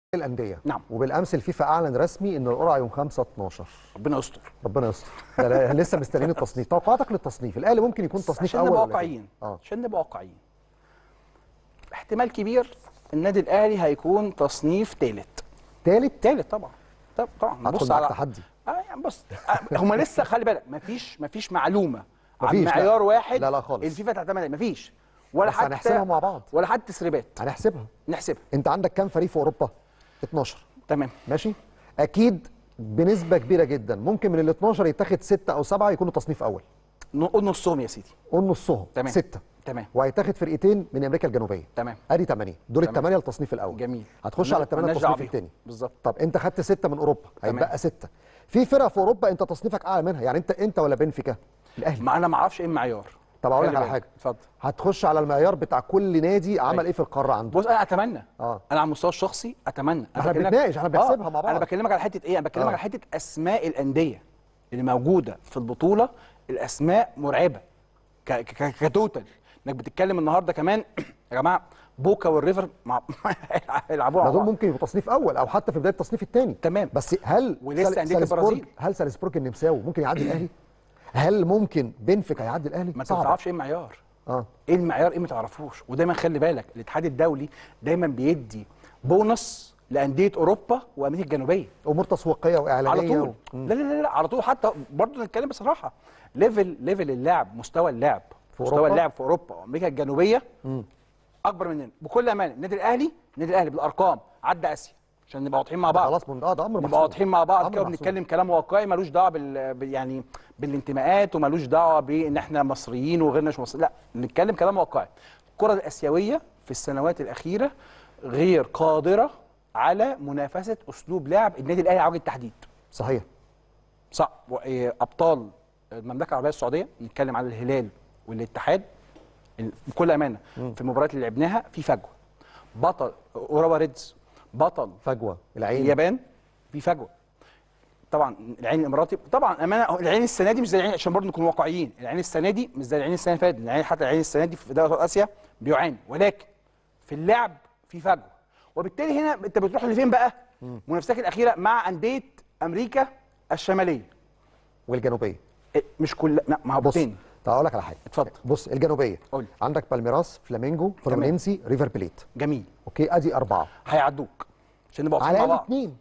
الانديه نعم. وبالامس الفيفا اعلن رسمي ان القرعه يوم 5 12 ربنا يستر ربنا يستر ده لا- لسه مستنيين التصنيف توقعاتك للتصنيف الاهلي ممكن يكون تصنيف عشان اول نبقى ولا واقعيين تاني؟ اه عشان نبقى واقعيين احتمال كبير النادي الاهلي هيكون تصنيف ثالث ثالث ثالث طبعا طب طبعا هدخل بص معاك على تحدي اه يعني بص آه هم لسه خلي بالك مفيش مفيش معلومه عن مفيش، لا. معيار واحد لا، لا خالص. الفيفا تعتمد عليه مفيش ولا بس حتى هنحسبها مع بعض. ولا حتى تسريبات هنحسبها نحسبها انت عندك كام فريق في اوروبا 12 تمام ماشي اكيد بنسبه كبيره جدا ممكن من ال 12 يتاخد ستة او سبعة يكونوا تصنيف اول نقول نصهم يا سيدي قول نصهم تمام. ستة تمام وهيتاخد فرقتين من امريكا الجنوبيه تمام ادي 8 دول تمام. الثمانيه التصنيف الاول جميل هتخش على الثمانيه مالناش دعوة التصنيف بيهم. الثاني بالظبط طب انت خدت ستة من اوروبا تمام. هيبقى ستة في فرق في اوروبا انت تصنيفك اعلى منها يعني انت انت ولا بنفيكا الاهلي ما انا ما اعرفش ايه المعيار طب اقول لك خلي على بالك. حاجه اتفضل هتخش على المعيار بتاع كل نادي عمل أيوة. ايه في القاره عنده بص انا اتمنى اه انا على المستوى الشخصي اتمنى احنا بكلمك- بنتناقش، احنا بنحسبها آه، مع بعض. انا بكلمك على حته ايه انا بكلمك آه. على حته اسماء الانديه اللي موجوده في البطوله الاسماء مرعبه ك- ك- كتوتال انك بتتكلم النهارده كمان يا جماعه بوكا والريفر مع هيلعبوها ما مع دول بعض. ممكن يبقوا تصنيف اول او حتى في بدايه التصنيف الثاني تمام. بس هل ولسه سال- أندية سالزبورج- البرازيل. هل سالزبورج النمساوي ممكن يعدي الاهلي هل ممكن بنفيكا يعدي الاهلي ما انت صعب ما تعرفش ايه المعيار اه ايه المعيار ايه ما تعرفوش ودايما خلي بالك الاتحاد الدولي دايما بيدي بونص لانديه اوروبا وامريكا الجنوبيه امور تسويقيه واعلانيه على طول و... لا لا لا, لا على طول حتى برضه نتكلم بصراحه ليفل ليفل اللعب مستوى اللعب في مستوى أوروبا؟ اللعب في اوروبا وامريكا الجنوبيه اكبر مننا بكل امانه النادي الاهلي النادي الاهلي بالارقام عدى اسيا عشان نبقى واضحين مع بعض خلاص من اه ده امر نبقى محسوم. واضحين مع بعض أمر كده محسوم. وبنتكلم كلام واقعي ملوش دعوه بال بال- يعني بالانتماءات وملوش دعوه بان احنا مصريين وغيرنا مش مصريين لا نتكلم كلام واقعي الكره الاسيويه في السنوات الاخيره غير قادره على منافسه اسلوب لعب النادي الاهلي على وجه التحديد صحيح صح و- إيه، ابطال المملكه العربيه السعوديه نتكلم على الهلال والاتحاد ال- بكل امانه في المباريات اللي لعبناها في فجوه بطل اوراوا ريدز بطل فجوه العين اليابان في فجوه طبعا العين الاماراتي طبعا امانه العين السنه دي مش زي العين عشان برضه نكون واقعيين العين السنه دي مش زي العين السنه اللي فاتت العين حتى العين السنه دي في دوري أبطال اسيا بيعاني ولكن في اللعب في فجوه وبالتالي هنا انت بتروح لفين بقى منافستك الاخيره مع انديه امريكا الشماليه والجنوبيه إيه، مش كل لا ما هو بص تاني طب اقول لك على حاجه اتفضل. بص الجنوبيه قول. عندك بالميراس فلامينجو فلومينسي ريفر بليت جميل اوكي ادي اربعه هيعدوك عشان نبقى على واقفين مع الاقل بعض اثنين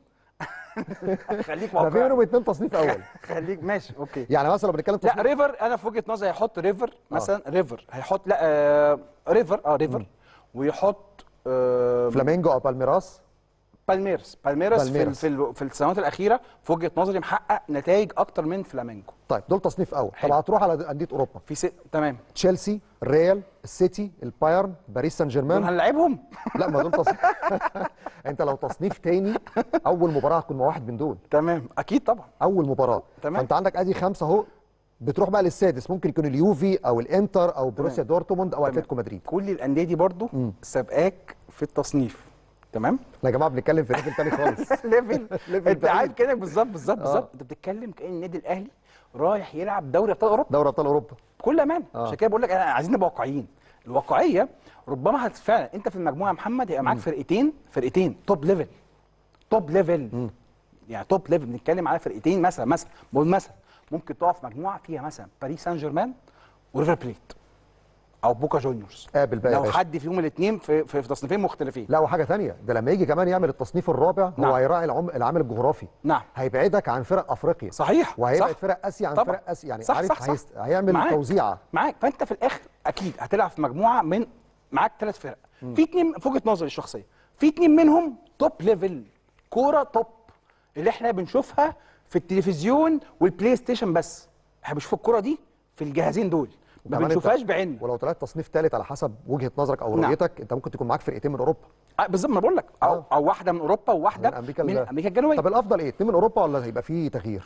خليك ما واقعي بينهم اثنين تصنيف اول خليك ماشي اوكي يعني مثلا لو بنتكلم لا تصنيف ريفر انا في وجهه نظري هيحط ريفر مثلا ريفر هيحط لا آه ريفر اه ريفر ويحط آه فلامينجو او بالميراس بالميرس بالميرس في, ال- بالميراس. في, ال- في السنوات الاخيره في وجهه نظري محقق نتائج اكتر من فلامينجو طيب دول تصنيف اول حلو. طب هتروح على انديه اوروبا في س... تمام تشيلسي الريال السيتي البايرن باريس سان دول جيرمان هنلعبهم لا ما دول تصنيف انت لو تصنيف تاني اول مباراه هتكون مع واحد من دول تمام اكيد طبعا اول مباراه تمام. فانت عندك ادي خمسه اهو بتروح بقى للسادس ممكن يكون اليوفي او الانتر او بروسيا دورتموند او اتلتيكو مدريد كل الانديه دي برضو سابقاك في التصنيف تمام لا يا جماعه بنتكلم في ليفل تاني خالص ليفل ليفل انت بعيد. عارف كده بالظبط بالظبط بالظبط انت بتتكلم كان النادي الاهلي رايح يلعب دوري ابطال اوروبا دوري ابطال اوروبا بكل امان عشان كده بقول لك انا عايزين نبقى واقعيين الواقعيه ربما هت- فعلا انت في المجموعه يا محمد هيبقى معاك فرقتين فرقتين توب ليفل توب ليفل يعني توب ليفل بنتكلم على فرقتين مثلا مثلا بقول مثلا ممكن تقف مجموعه فيها مثلا باريس سان جيرمان وريفر بليت او بوكا جونيورز قابل بقى يا لو باشا. حد فيهم الاثنين في, في, في تصنيفين مختلفين لا وحاجه تانية ده لما يجي كمان يعمل التصنيف الرابع نعم. هو هيراعي العم... العامل الجغرافي نعم. هيبعدك عن فرق افريقيا صحيح وهيبعد صح. فرق اسيا عن طبعا. فرق اسيا يعني صح عارف صح صح. هيست... هيعمل معاك. توزيعه معاك فانت في الاخر اكيد هتلعب في مجموعه من معاك ثلاث فرق في اتنين في وجهه نظري الشخصيه في اتنين منهم توب ليفل كوره توب اللي احنا بنشوفها في التلفزيون والبلاي ستيشن بس احنا بنشوف الكوره دي في الجهازين دول ما وكمان أنت- بنشوفهاش بعيننا ولو طلعت تصنيف ثالث على حسب وجهه نظرك او نعم. رؤيتك انت ممكن تكون معاك فرقتين من اوروبا آه، بالظبط ما بقول لك او آه. او واحده من اوروبا وواحده من امريكا من ال- امريكا الجنوبيه طب الافضل ايه اتنين من اوروبا ولا هيبقى فيه تغيير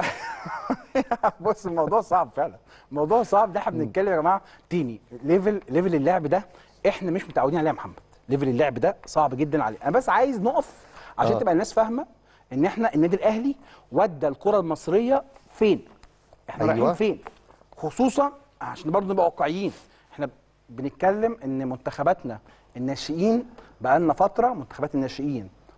بص الموضوع صعب فعلا الموضوع صعب ده احنا بنتكلم يا جماعه تاني ليفل ليفل اللعب ده احنا مش متعودين عليه يا محمد ليفل اللعب ده صعب جدا عليه انا بس عايز نقف عشان آه. تبقى الناس فاهمه ان احنا النادي الاهلي ودى الكره المصريه فين احنا أيوة. رايحين فين خصوصا عشان برضه نبقى واقعيين احنا بنتكلم ان منتخباتنا الناشئين بقى لنا فتره منتخبات الناشئين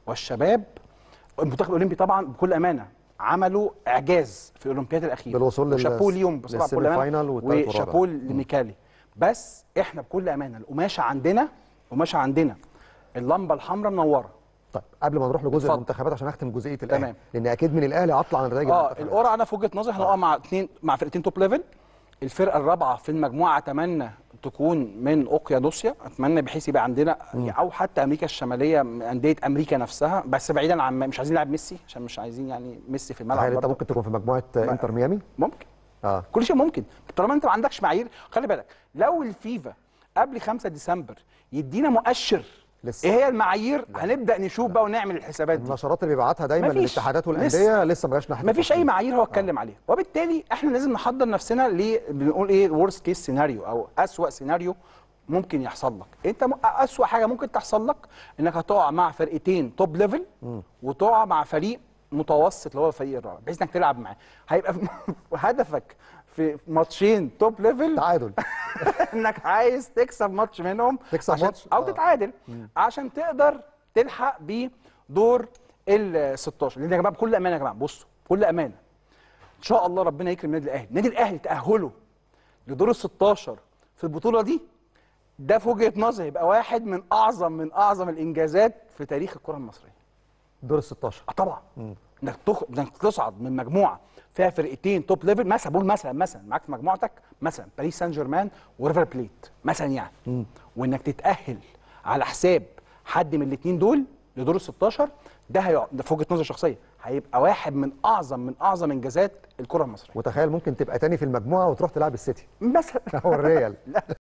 والشباب المنتخب الاولمبي طبعا بكل امانه عملوا اعجاز في الاولمبياد الاخير بالوصول لل- وشابوه ليهم بصراحه بكل للسيمي امانه فاينال والتالت والرابع. وشابوه لميكالي بس احنا بكل امانه القماشه عندنا القماشه عندنا اللمبه الحمراء منوره طيب قبل ما نروح لجزء اتفضل. المنتخبات عشان اختم جزئيه الاهلي تمام. لان اكيد من الاهلي هطلع عن نتائج اه المنتخبات. القرعه انا في وجهه نظري هنقع مع اثنين مع فرقتين توب ليفل الفرقه الرابعه في المجموعه اتمنى تكون من اوقيانوسيا اتمنى بحيث يبقى عندنا او حتى امريكا الشماليه من انديه امريكا نفسها بس بعيدا عن مش عايزين نلعب ميسي عشان مش عايزين يعني ميسي في الملعب تخيل انت برضه. ممكن تكون في مجموعه انتر ميامي ممكن اه كل شيء ممكن طالما انت ما عندكش معايير خلي بالك لو الفيفا قبل 5 ديسمبر يدينا مؤشر لسه. ايه هي المعايير هنبدا نشوف بقى ونعمل الحسابات دي النشرات اللي بيبعتها دايما مفيش. للاتحادات والانديه لسه ما جاش ناحيه ما فيش اي التصويت. معايير هو اتكلم عليها وبالتالي احنا لازم نحضر نفسنا ل بنقول ايه ورست كيس سيناريو او اسوا سيناريو ممكن يحصل لك انت م... اسوا حاجه ممكن تحصل لك انك هتقع مع فرقتين توب ليفل وتقع مع فريق متوسط اللي هو الفريق الرابع بحيث انك تلعب معاه هيبقى هدفك في ماتشين توب ليفل تعادل انك عايز تكسب ماتش منهم تكسب عشان ماتش؟ او آه. تتعادل عشان تقدر تلحق بدور ال 16 لان يا جماعه بكل امانه يا جماعه بصوا بكل امانه ان شاء الله ربنا يكرم النادي الاهلي النادي الاهلي تاهله لدور ال 16 في البطوله دي ده في وجهه نظري يبقى واحد من اعظم من اعظم الانجازات في تاريخ الكره المصريه دور ال 16 اه طبعا انك تخ... انك تصعد من مجموعه فيها فرقتين توب ليفل مثلا بقول مثلا مثلا معاك في مجموعتك مثلا باريس سان جيرمان وريفر بليت مثلا يعني وانك تتاهل على حساب حد من الاثنين دول لدور ال 16 ده هي... ده في وجهه نظري الشخصيه هيبقى واحد من اعظم من اعظم انجازات الكره المصريه وتخيل ممكن تبقى تاني في المجموعه وتروح تلعب السيتي مثلا او الريال